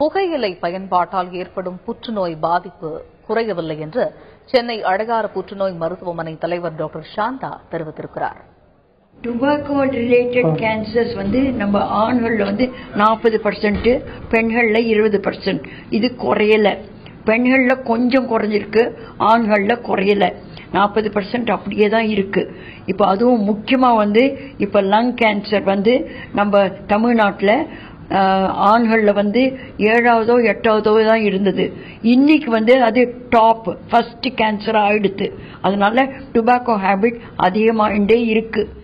புகையிலை பயன்பாட்டால் ஏற்படும் புற்றுநோய் பாதிப்பு குறையவில்லை என்று சென்னை அழகார புற்றுநோய் மருத்துவமனை தலைவர் டாக்டர் சாந்தா தெரிவித்திருக்கிறார் டுபாக்கோ ரிலேட்டட் கேன்சர்ஸ் வந்து நம்ம ஆண்கள்ல வந்து நாற்பது பர்சன்ட் பெண்கள்ல இருபது பர்சன்ட் இது குறையல பெண்கள்ல கொஞ்சம் குறைஞ்சிருக்கு ஆண்கள்ல குறையல நாற்பது பர்சன்ட் அப்படியே தான் இருக்கு இப்போ அதுவும் முக்கியமா வந்து இப்போ லங் கேன்சர் வந்து நம்ம தமிழ்நாட்டில் ஆண்களில் வந்து ஏழாவதோ எட்டாவதோ தான் இருந்தது இன்னைக்கு வந்து அது டாப் ஃபர்ஸ்ட் கேன்சர் ஆயிடுத்து அதனால டுபாக்கோ ஹேபிட் அதிகமாகிட்டே இருக்கு